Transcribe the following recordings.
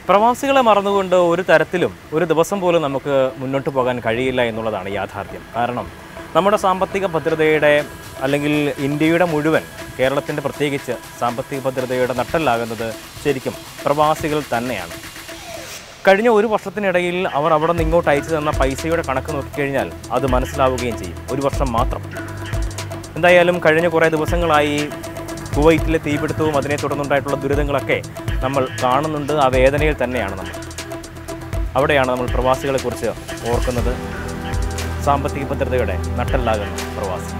പ്രവാസികളെ മറന്നുകൊണ്ട് ഒരു തരത്തിലും ഒരു ദിവസം പോലും നമുക്ക് മുന്നോട്ട് പോകാൻ കഴിയില്ല എന്നുള്ളതാണ് യാഥാർത്ഥ്യം കാരണം നമ്മുടെ സാമ്പത്തിക ഭദ്രതയുടെ അല്ലെങ്കിൽ ഇന്ത്യയുടെ മുഴുവൻ കേരളത്തിൻ്റെ പ്രത്യേകിച്ച് സാമ്പത്തിക ഭദ്രതയുടെ നട്ടല്ലാകുന്നത് ശരിക്കും പ്രവാസികൾ തന്നെയാണ് കഴിഞ്ഞ ഒരു വർഷത്തിനിടയിൽ അവർ അവിടെ നിന്ന് ഇങ്ങോട്ട് അയച്ചു തന്ന പൈസയുടെ കണക്ക് നോക്കിക്കഴിഞ്ഞാൽ അത് മനസ്സിലാവുകയും ചെയ്യും ഒരു വർഷം മാത്രം എന്തായാലും കഴിഞ്ഞ കുറേ ദിവസങ്ങളായി കുവൈറ്റിലെ തീപിടുത്തവും അതിനെ തുടർന്നുണ്ടായിട്ടുള്ള ദുരിതങ്ങളൊക്കെ നമ്മൾ കാണുന്നുണ്ട് ആ വേദനയിൽ തന്നെയാണ് നമ്മൾ അവിടെയാണ് നമ്മൾ പ്രവാസികളെക്കുറിച്ച് ഓർക്കുന്നത് സാമ്പത്തിക ഭദ്രതയുടെ നട്ടല്ലാകുന്ന പ്രവാസി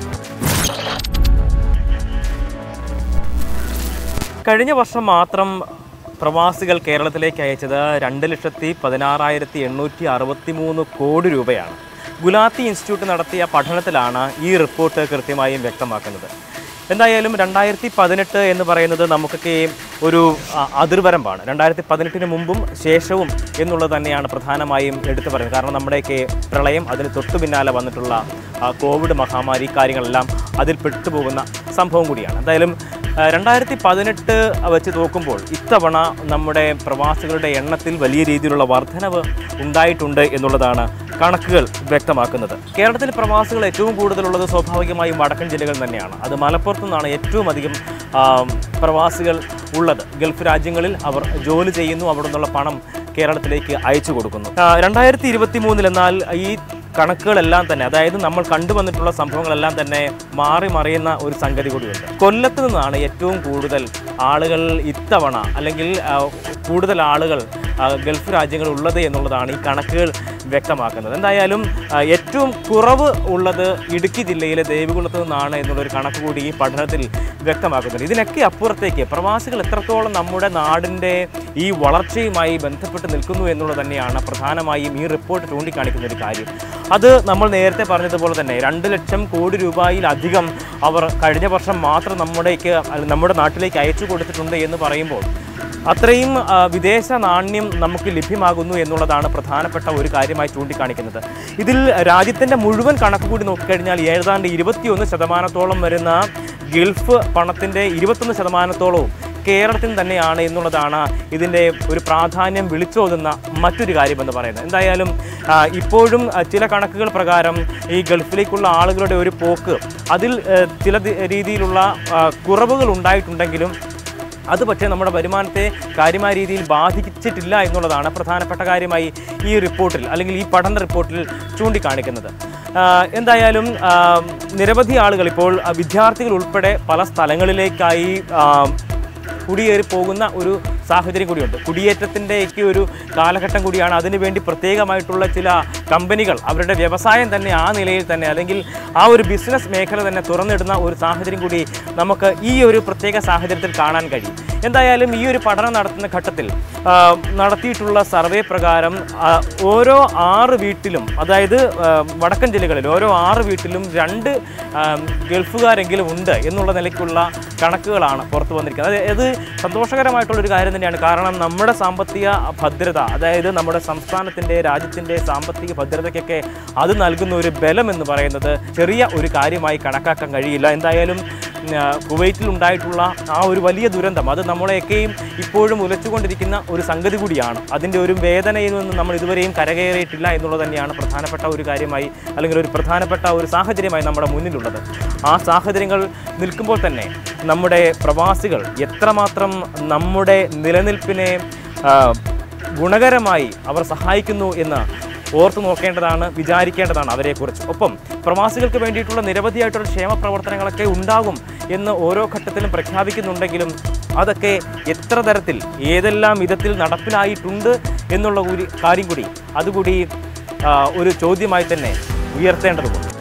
കഴിഞ്ഞ വർഷം മാത്രം പ്രവാസികൾ കേരളത്തിലേക്ക് അയച്ചത് രണ്ട് ലക്ഷത്തി പതിനാറായിരത്തി എണ്ണൂറ്റി അറുപത്തി മൂന്ന് കോടി രൂപയാണ് ഗുലാത്തി ഇൻസ്റ്റിറ്റ്യൂട്ട് നടത്തിയ പഠനത്തിലാണ് ഈ റിപ്പോർട്ട് കൃത്യമായും വ്യക്തമാക്കുന്നത് എന്തായാലും രണ്ടായിരത്തി പതിനെട്ട് എന്ന് പറയുന്നത് നമുക്കൊക്കെ ഒരു ആ, അതിർവരമ്പാണ് രണ്ടായിരത്തി പതിനെട്ടിന് മുമ്പും ശേഷവും എന്നുള്ളത് തന്നെയാണ് പ്രധാനമായും എടുത്തു പറയുന്നത് കാരണം നമ്മുടെയൊക്കെ പ്രളയം അതിന് തൊട്ടു പിന്നാലെ വന്നിട്ടുള്ള ആ, കോവിഡ് മഹാമാരി കാര്യങ്ങളെല്ലാം അതിൽ പെട്ടുപോകുന്ന സംഭവം കൂടിയാണ് എന്തായാലും ആ, രണ്ടായിരത്തി പതിനെട്ട് വെച്ച് നോക്കുമ്പോൾ ഇത്തവണ നമ്മുടെ പ്രവാസികളുടെ എണ്ണത്തിൽ വലിയ രീതിയിലുള്ള വർധനവ് ഉണ്ടായിട്ടുണ്ട് എന്നുള്ളതാണ് കണക്കുകൾ വ്യക്തമാക്കുന്നത് കേരളത്തിൽ പ്രവാസികൾ ഏറ്റവും കൂടുതലുള്ളത് സ്വാഭാവികമായും വടക്കൻ ജില്ലകൾ തന്നെയാണ് അത് മലപ്പുറത്തു നിന്നാണ് ഏറ്റവും അധികം ആ, പ്രവാസികൾ ഉള്ളത് ഗൾഫ് രാജ്യങ്ങളിൽ അവർ ജോലി ചെയ്യുന്നു അവിടെ നിന്നുള്ള പണം കേരളത്തിലേക്ക് അയച്ചു കൊടുക്കുന്നു ആ, രണ്ടായിരത്തി ഇരുപത്തി മൂന്നിൽ എന്നാൽ ഈ കണക്കുകളെല്ലാം തന്നെ അതായത് നമ്മൾ കണ്ടുവന്നിട്ടുള്ള സംഭവങ്ങളെല്ലാം തന്നെ മാറി മറിയുന്ന ഒരു സംഗതി കൂടിയുണ്ട് കൊല്ലത്ത് നിന്നാണ് ഏറ്റവും കൂടുതൽ ആളുകൾ ഇത്തവണ അല്ലെങ്കിൽ ആ, കൂടുതൽ ആളുകൾ ആ, ഗൾഫ് രാജ്യങ്ങളിൽ ഉള്ളത് എന്നുള്ളതാണ് ഈ കണക്കുകൾ വ്യക്തമാക്കുന്നത് എന്തായാലും ആ, ഏറ്റവും കുറവ് ഉള്ളത് ഇടുക്കി ജില്ലയിലെ ദേവികുളത്ത് നിന്നാണ് എന്നുള്ളൊരു കണക്ക് കൂടി ഈ പഠനത്തിൽ വ്യക്തമാക്കുന്നുണ്ട് ഇതിനൊക്കെ അപ്പുറത്തേക്ക് പ്രവാസികൾ എത്രത്തോളം നമ്മുടെ നാടിൻ്റെ ഈ വളർച്ചയുമായി ബന്ധപ്പെട്ട് നിൽക്കുന്നു എന്നുള്ളത് തന്നെയാണ് പ്രധാനമായും ഈ റിപ്പോർട്ട് ചൂണ്ടിക്കാണിക്കുന്ന ഒരു കാര്യം അത് നമ്മൾ നേരത്തെ പറഞ്ഞതുപോലെ തന്നെ രണ്ട് ലക്ഷം കോടി രൂപയിലധികം അവർ കഴിഞ്ഞ വർഷം മാത്രം നമ്മുടേക്ക് അല്ല, നമ്മുടെ നാട്ടിലേക്ക് അയച്ചു കൊടുത്തിട്ടുണ്ട് എന്ന് പറയുമ്പോൾ അത്രയും ആ, വിദേശ നാണ്യം നമുക്ക് ലഭ്യമാകുന്നു എന്നുള്ളതാണ് പ്രധാനപ്പെട്ട ഒരു കാര്യമായി ചൂണ്ടിക്കാണിക്കുന്നത് ഇതിൽ രാജ്യത്തിൻ്റെ മുഴുവൻ കണക്ക് കൂടി നോക്കിക്കഴിഞ്ഞാൽ ഏതാണ്ട് ഇരുപത്തിയൊന്ന് ശതമാനത്തോളം വരുന്ന ഗൾഫ് പണത്തിൻ്റെ ഇരുപത്തൊന്ന് ശതമാനത്തോളവും കേരളത്തിൽ തന്നെയാണ് എന്നുള്ളതാണ് ഇതിൻ്റെ ഒരു പ്രാധാന്യം വിളിച്ചോതുന്ന മറ്റൊരു കാര്യമെന്ന് പറയുന്നത് എന്തായാലും ആ, ഇപ്പോഴും ആ, ചില കണക്കുകൾ പ്രകാരം ഈ ഗൾഫിലേക്കുള്ള ആളുകളുടെ ഒരു പോക്ക് അതിൽ ആ, ചില ദി- രീതിയിലുള്ള ആ, കുറവുകൾ ഉണ്ടായിട്ടുണ്ടെങ്കിലും അത് പക്ഷേ നമ്മുടെ വരുമാനത്തെ കാര്യമായ രീതിയിൽ ബാധിച്ചിട്ടില്ല എന്നുള്ളതാണ് പ്രധാനപ്പെട്ട കാര്യമായി ഈ റിപ്പോർട്ടിൽ അല്ലെങ്കിൽ ഈ പഠന റിപ്പോർട്ടിൽ ചൂണ്ടിക്കാണിക്കുന്നത് ആ, എന്തായാലും ആ, നിരവധി ആളുകൾ ഇപ്പോൾ ആ, വിദ്യാർത്ഥികൾ ഉൾപ്പെടെ പല സ്ഥലങ്ങളിലേക്കായി ആ, കുടിയേറി പോകുന്ന ഒരു സാഹചര്യം കൂടിയുണ്ട് കുടിയേറ്റത്തിൻ്റെയൊക്കെ ഒരു കാലഘട്ടം കൂടിയാണ് അതിനുവേണ്ടി പ്രത്യേകമായിട്ടുള്ള ചില കമ്പനികൾ അവരുടെ വ്യവസായം തന്നെ ആ നിലയിൽ തന്നെ അല്ലെങ്കിൽ ആ ഒരു ബിസിനസ് മേഖല തന്നെ തുറന്നിടുന്ന ഒരു സാഹചര്യം കൂടി നമുക്ക് ഈ ഒരു പ്രത്യേക സാഹചര്യത്തിൽ കാണാൻ കഴിയും എന്തായാലും ഈ ഒരു പഠനം നടത്തുന്ന ഘട്ടത്തിൽ ആ, നടത്തിയിട്ടുള്ള സർവേ പ്രകാരം ആ, ഓരോ ആറ് വീട്ടിലും അതായത് ആ, വടക്കൻ ജില്ലകളിൽ ഓരോ ആറ് വീട്ടിലും രണ്ട് ആ, ഗൾഫുകാരെങ്കിലും ഉണ്ട് എന്നുള്ള നിലയ്ക്കുള്ള കണക്കുകളാണ് പുറത്തു വന്നിരിക്കുന്നത് അത് ഇത് സന്തോഷകരമായിട്ടുള്ളൊരു കാര്യം തന്നെയാണ് കാരണം നമ്മുടെ സാമ്പത്തിക ഭദ്രത അതായത് നമ്മുടെ സംസ്ഥാനത്തിൻ്റെ രാജ്യത്തിൻ്റെ സാമ്പത്തിക ഭദ്രതയ്ക്കൊക്കെ അത് നൽകുന്ന ഒരു ബലം എന്ന് പറയുന്നത് ചെറിയ ഒരു കാര്യമായി കണക്കാക്കാൻ കഴിയില്ല എന്തായാലും ഉം, ആ, കുവൈറ്റിൽ ഉണ്ടായിട്ടുള്ള ആ ഒരു വലിയ ദുരന്തം അത് നമ്മളെയൊക്കെയും ഇപ്പോഴും ഉലച്ചുകൊണ്ടിരിക്കുന്ന ഒരു സംഗതി കൂടിയാണ് അതിൻ്റെ ഒരു വേദനയിൽ നിന്ന് നമ്മൾ ഇതുവരെയും കരകയറിയിട്ടില്ല എന്നുള്ളത് തന്നെയാണ് പ്രധാനപ്പെട്ട ഒരു കാര്യമായി അല്ലെങ്കിൽ ഒരു പ്രധാനപ്പെട്ട ഒരു സാഹചര്യമായി നമ്മുടെ മുന്നിലുള്ളത് ആ സാഹചര്യങ്ങൾ നിൽക്കുമ്പോൾ തന്നെ നമ്മുടെ പ്രവാസികൾ എത്രമാത്രം നമ്മുടെ നിലനിൽപ്പിനെ ആ, ഗുണകരമായി അവർ സഹായിക്കുന്നു എന്ന് ഓർത്തു നോക്കേണ്ടതാണ് വിചാരിക്കേണ്ടതാണ് അവരെക്കുറിച്ച് ഒപ്പം പ്രവാസികൾക്ക് വേണ്ടിയിട്ടുള്ള നിരവധിയായിട്ടുള്ള ക്ഷേമ പ്രവർത്തനങ്ങളൊക്കെ ഉണ്ടാകും എന്ന് ഓരോ ഘട്ടത്തിലും പ്രഖ്യാപിക്കുന്നുണ്ടെങ്കിലും അതൊക്കെ എത്ര തരത്തിൽ ഏതെല്ലാം വിധത്തിൽ നടപ്പിലായിട്ടുണ്ട് എന്നുള്ള ഒരു കാര്യം കൂടി അതുകൂടി ആ, ഒരു ചോദ്യമായി തന്നെ ഉയർത്തേണ്ടതുണ്ട്